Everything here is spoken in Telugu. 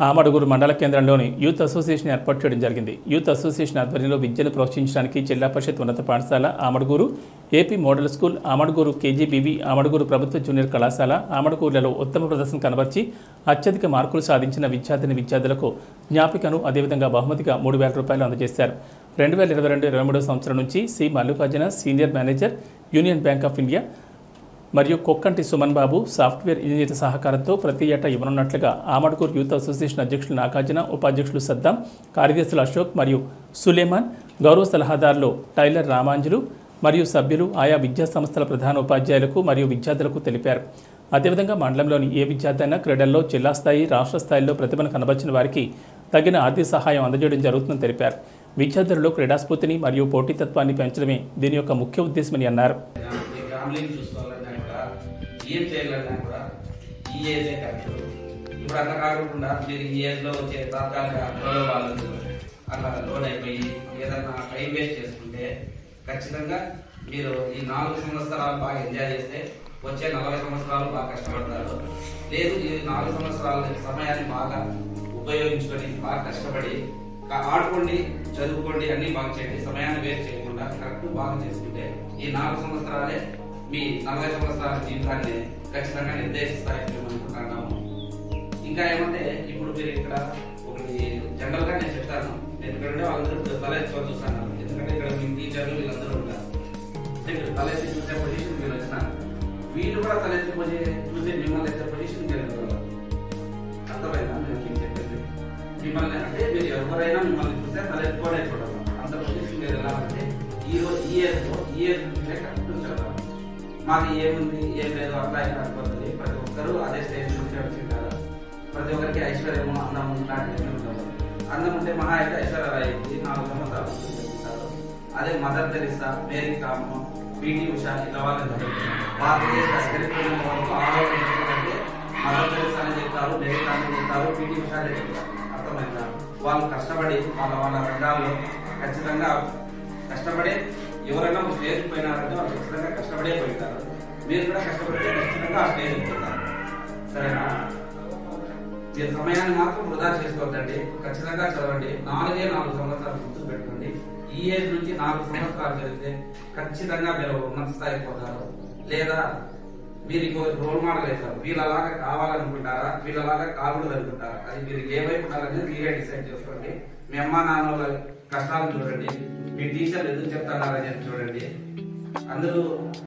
ఆమడుగురు మండల కేంద్రంలోని యూత్ అసోసియేషన్ ఏర్పాటు చేయడం జరిగింది యూత్ అసోసియేషన్ ఆధ్వర్యంలో విద్యను ప్రోత్సహించడానికి జిల్లా పరిషత్ ఉన్నత పాఠశాల Amadaguru AP model school Amadaguru KGBV Amadaguru ప్రభుత్వ జూనియర్ కళాశాల ఆమడుగురులలో ఉత్తమ ప్రదర్శన కనబర్చి అత్యధిక మార్కులు సాధించిన విద్యార్థిని విద్యార్థులకు జ్ఞాపికను అదేవిధంగా బహుమతిగా మూడు వేల రూపాయలు అందజేశారు రెండు వేల ఇరవై రెండు ఇరవై మూడో సంవత్సరం నుంచి C Mallikarjuna senior manager union bank of India మరియు కొక్కంటి సుమన్ బాబు సాఫ్ట్వేర్ ఇంజనీర్ సహకారంతో ప్రతి ఏటా ఇవ్వనున్నట్లుగా ఆమడ్కూర్ యూత్ అసోసియేషన్ అధ్యక్షులు నాగార్జున ఉపాధ్యక్షులు సద్దాం కార్యదర్శులు అశోక్ మరియు సులేమాన్ గౌరవ సలహాదారులు టైలర్ రామాంజులు మరియు సభ్యులు ఆయా విద్యా సంస్థల ప్రధాన ఉపాధ్యాయులకు మరియు విద్యార్థులకు తెలిపారు అదేవిధంగా మండలంలోని ఏ విద్యార్థి అయినా క్రీడల్లో జిల్లా స్థాయి రాష్ట్ర స్థాయిలో ప్రతిభను కనబర్చిన వారికి తగిన ఆర్థిక సహాయం అందజేయడం జరుగుతుందని తెలిపారు విద్యార్థులలో క్రీడాస్ఫూర్తిని మరియు పోటీతత్వాన్ని పెంచడమే దీని యొక్క ముఖ్య ఉద్దేశమని అన్నారు మీ ఫ్యామిలీని చూసుకోవాలన్నా కూడా ఏం చేయాలన్నా కూడా ఈ ఏజే కరెక్ట్ ఇప్పుడు అట్లా కాకుండా మీరు ఈ ఏజ్ లో వచ్చే తాత్కాలిక ప్రలోభాలకు అట్లా లోన్ అయిపోయి ఏదన్నా టైం వేస్ట్ చేసుకుంటే ఖచ్చితంగా మీరు ఈ నాలుగు సంవత్సరాలు బాగా ఎంజాయ్ చేస్తే వచ్చే నలభై సంవత్సరాలు బాగా కష్టపడతారు లేదు ఈ నాలుగు సంవత్సరాల సమయాన్ని బాగా ఉపయోగించుకొని బాగా కష్టపడి కా- ఆడుకోండి చదువుకోండి అన్ని బాగా చేయండి సమయాన్ని వేస్ట్ చేయకుండా కరెక్ట్ బాగా చేసుకుంటే ఈ నాలుగు సంవత్సరాలే మీ నలభై సంవత్సరాల జీవితాన్ని ఖచ్చితంగా నిర్దేశిస్తాయని మేము అనుకుంటున్నాము ఇంకా ఏమంటే ఇప్పుడు మీరు ఇక్కడ ఒకటి జనరల్ గా నేను చెప్తాను నేను ఇక్కడ ఉండే వాళ్ళందరూ తలెత్తుకొని చూస్తాను ఎందుకంటే ఇక్కడ మీ టీచర్లు వీళ్ళందరూ ఉంటారు అంటే మీరు తలెత్తి చూసే పొజిషన్ మీరు వచ్చినారు వీళ్ళు కూడా తలెత్తి పోసే చూసే మిమ్మల్ని ఎత్తే పొజిషన్ మీరు ఎదుగుతారు. అర్థమైందా నేను మీకు చెప్పేది మిమ్మల్ని అంటే మీరు ఎవరైనా మిమ్మల్ని చూస్తే తలెత్తుకోనే చూడాలి అంత పొజిషన్ మీరు ఎలా అంటే ఈ రోజు ఈ ఏజ్ లో ఈ ఏజ్ నుంచే కరెక్ట్ చదవాలి మాకు ఏముంది ఏం లేదు అట్లా ఇలా అనుకోతుంది ప్రతి ఒక్కరూ అదే స్టేజ్ నుంచి వచ్చింటారు ప్రతి ఒక్కరికి ఐశ్వర్యము అందము ఇలాంటివి ఉండవు అందం ఉంటే మహా అయితే ఐశ్వర్య అయింది నాలుగు సంవత్సరాలు చెప్తారు అదే మదర్ తెరిసా మేరీ కాము పిటి ఉషా ఇలా వాళ్ళని భారతదేశ చరిత్రలో వరకు ఆరోగ్యం అంటే మదర్ తెరిసా అని చెప్తారు మేరీ కామ్ అని చెప్తారు పిటి ఉషా అని చెప్తారు అర్థమైందా వాళ్ళు కష్టపడి వాళ్ళ వాళ్ళ రంగాల్లో ఖచ్చితంగా కష్టపడే ఎవరైనా ఒక స్టేజ్ పోయినారంటే వాళ్ళు ఖచ్చితంగా కష్టపడే పోయింటారు మీరు కూడా కష్టపడితే ఖచ్చితంగా ఆ స్టేజ్ పోతారు సరేనా మీరు సమయాన్ని మాత్రం వృధా చేసుకోవద్దండి ఖచ్చితంగా చదవండి నాలుగే నాలుగు సంవత్సరాలు గుర్తు పెట్టుకోండి ఈ ఏజ్ నుంచి నాలుగు సంవత్సరాలు చదివితే ఖచ్చితంగా మీరు ఉన్నత స్థాయికి పోతారు లేదా మీరు ఇంకో రోల్ మోడల్ వేస్తారు వీళ్ళలాగా కావాలనుకుంటారా వీళ్ళలాగా కాకూడదు అనుకుంటారా అది మీరు ఏ వైపు ఉండాలనేది మీరే డిసైడ్ చేసుకోండి మీ అమ్మా నాన్నల కష్టాలను చూడండి మీ టీచర్లు ఎందుకు చెప్తున్నారని చెప్పి చూడండి అందరూ